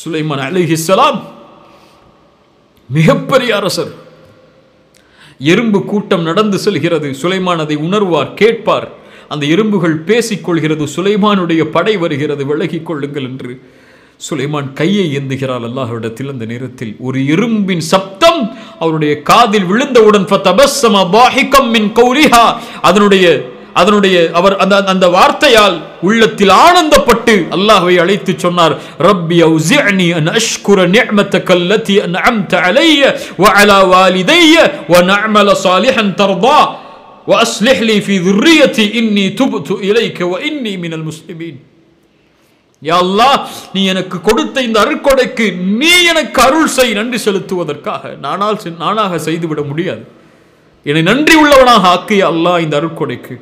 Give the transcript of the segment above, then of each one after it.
சுலைமான் அலிஹிஸ்ஸலாம் மிகப்பெரிய அரசர் எறும்பு கூட்டம் நடந்து செல்கிறது சுலைமான் அதை உணர்வார் கேட்பார் அந்த எறும்புகள் பேசிக்கொள்கிறது சுலைமானுடைய படை வருகிறது விலகிக் கொள்ளுங்கள் என்று சுலைமான் கையை ஏந்துகிறார் அல்லாஹ்விடத்தில் அந்த நேரத்தில் ஒரு எறும்பின் சப்தம் அவருடைய காதில் விழுந்தவுடன் ஃபதபஸ்ஸம ضاحكا من قولها அதனுடைய அதனுடைய அவர் அந்த அந்த வார்த்தையால் உள்ளத்தில் ஆனந்தப்பட்டு அல்லாஹ்வை அழைத்து சொன்னார் ரப்பி அவுசிஅனி அன் அஷ்குர நிஅமத்தக அல்லதி அன்அம்த அலைய வஅலா வாலிதைய வநஅமல சாலிஹன் தர்தா وأصلح لي في ذريتي إني تبت إليك وإني من المسلمين யா அல்லாஹ் நீ எனக்கு கொடுத்த இந்த அருட்கொடைக்கு நீ எனக்கு அருள் செய் நன்றி செலுத்துவதற்காக நானால் செ- நானாக செய்துவிட முடியாது என்னை நன்றி உள்ளவனாக ஆக்கிய அல்லாஹ் இந்த அருட்கொடைக்கு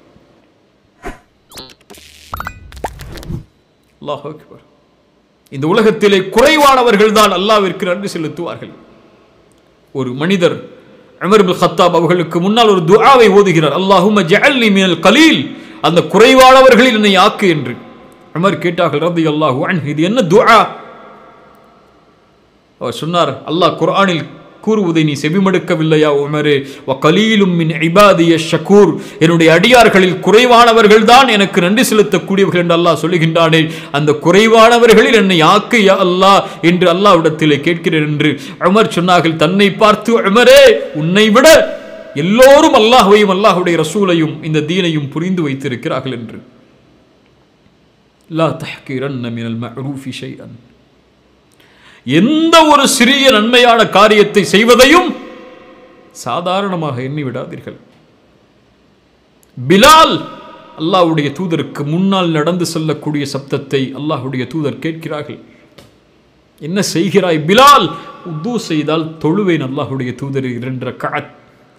அல்லாஹ் அக்பர் இந்த உலகத்திலே குறைவானவர்கள் தான் அல்லாவிற்கு நன்றி செலுத்துவார்கள் ஒரு மனிதர் உமர் பின் கத்தாப் அவர்களுக்கு முன்னால் ஒரு துஆவை ஓதுகிறார் அல்லாஹும்ம ஜஅல்னி மினல் கலீல் அந்த குறைவானவர்களில் என்னை ஆக்கு என்று உமர் கேட்டார்கள் ரலியல்லாஹு அன்ஹு இது என்ன துஆ அவர் சொன்னார் அல்லாஹ் குர்ஆனில் கூறுவதை நீ செவிமடுக்கவில்லையா உமரே வ கலீலும் மின் இபாதிய ஷக்கூர் என்னுடைய அடியார்களில் குறைவானவர்கள் தான் எனக்கு நன்றி செலுத்தக்கூடியவர்கள் என்று அல்லாஹ் சொல்லுகின்றானே அந்த குறைவானவர்களில் என்னை ஆக்கு யா அல்லாஹ் என்று அல்லாஹ்விடத்திலே கேட்கிறேன் என்று உமர் சொன்னார்கள் தன்னை பார்த்து உமரே உன்னை விட எல்லோரும் அல்லாஹ்வையும் அல்லாஹ்வுடைய ரசூலையும் இந்த தீனையும் புரிந்து வைத்திருக்கிறார்கள் என்று லா தஹ்கிரன்ன மினல் மஅரூஃபி ஷைஅன் எந்த ஒரு சிறிய நன்மையான காரியத்தை செய்வதையும் சாதாரணமாக எண்ணி விடாதீர்கள் பிலால் அல்லாஹ்வுடைய தூதருக்கு முன்னால் நடந்து செல்லக்கூடிய சப்தத்தை அல்லாஹ்வுடைய தூதர் கேட்கிறார்கள் என்ன செய்கிறாய் பிலால் உது செய்தால் தொழுவேன் அல்லாஹ்வுடைய தூதர் இரண்டு ரக்காத்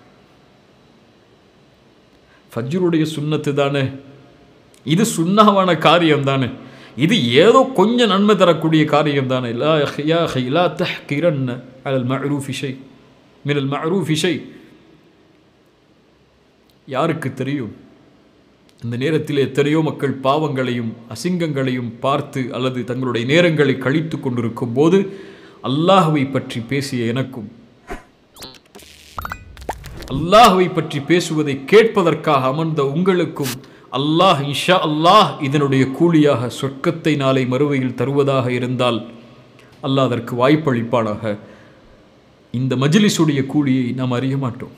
ஃபஜ்ருடைய சுன்னத்து தானே இது சுண்ணாவான காரியம் தானே இது ஏதோ கொஞ்சம் நன்மை தரக்கூடிய காரியம் தானே லா யா அஹி லா தஹ்கிரன்ன அலல் மஅரூஃபி ஷை மினல் மஅரூஃபி ஷை யாருக்கு தெரியும் இந்த நேரத்தில் எத்தனையோ மக்கள் பாவங்களையும் அசிங்கங்களையும் பார்த்து அல்லது தங்களுடைய நேரங்களை கழித்து கொண்டிருக்கும் போது அல்லாஹ்வை பற்றி பேசிய எனக்கும் அல்லாஹ்வை பற்றி பேசுவதை கேட்பதற்காக அமர்ந்த உங்களுக்கும் அல்லாஹ் இஷா அல்லாஹ் இதனுடைய கூலியாக சொர்க்கத்தை நாளை மறுவையில் தருவதாக இருந்தால் அல்லாஹ் அதற்கு வாய்ப்பளிப்பானாக இந்த மஜ்லிஸுடைய கூலியை நாம் அறிய மாட்டோம்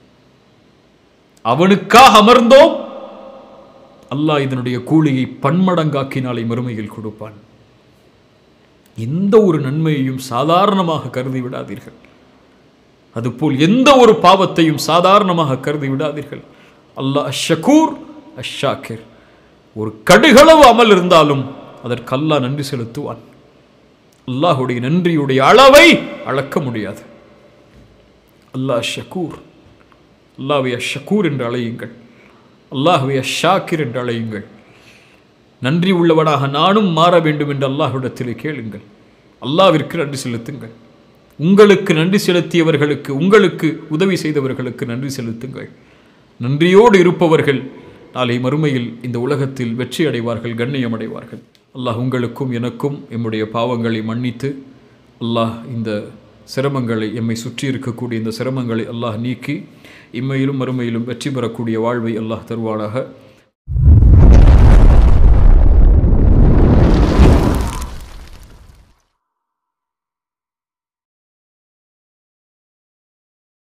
அவனுக்காக அமர்ந்தோம் அல்லாஹ் இதனுடைய கூலியை பன்மடங்காக்கி நாளை மறுமையில் கொடுப்பான் எந்த ஒரு நன்மையையும் சாதாரணமாக கருதி விடாதீர்கள் அதுபோல் எந்த ஒரு பாவத்தையும் சாதாரணமாக கருதி விடாதீர்கள் அல்லாஹ் ஷக்கூர் அஷாக்கிர் ஒரு கடுகளவு அமல் இருந்தாலும் அதற்கு அல்லாஹ் நன்றி செலுத்துவான் அல்லாஹுடைய நன்றியுடைய அளவை அளக்க முடியாது அல்லாஹ் ஷக்கூர் அல்லாஹ்வை ஷக்கூர் என்று அழையுங்கள் அல்லாஹ்வை ஷாக்கிர் என்று அழையுங்கள் நன்றி உள்ளவனாக நானும் மாற வேண்டும் என்று அல்லாஹ்விடத்திலே கேளுங்கள் அல்லாஹ்விற்கு நன்றி செலுத்துங்கள் உங்களுக்கு நன்றி செலுத்தியவர்களுக்கு உங்களுக்கு உதவி செய்தவர்களுக்கு நன்றி செலுத்துங்கள் நன்றியோடு இருப்பவர்கள் நாளை மறுமையில் இந்த உலகத்தில் வெற்றி அடைவார்கள் கண்ணியம் அடைவார்கள் அல்லாஹ் உங்களுக்கும் எனக்கும் எம்முடைய பாவங்களை மன்னித்து அல்லாஹ் இந்த சிரமங்களை எம்மை சுற்றி இருக்கக்கூடிய இந்த சிரமங்களை அல்லாஹ் நீக்கி இம்மையிலும் மறுமையிலும் வெற்றி பெறக்கூடிய வாழ்வை அல்லாஹ் தருவானாக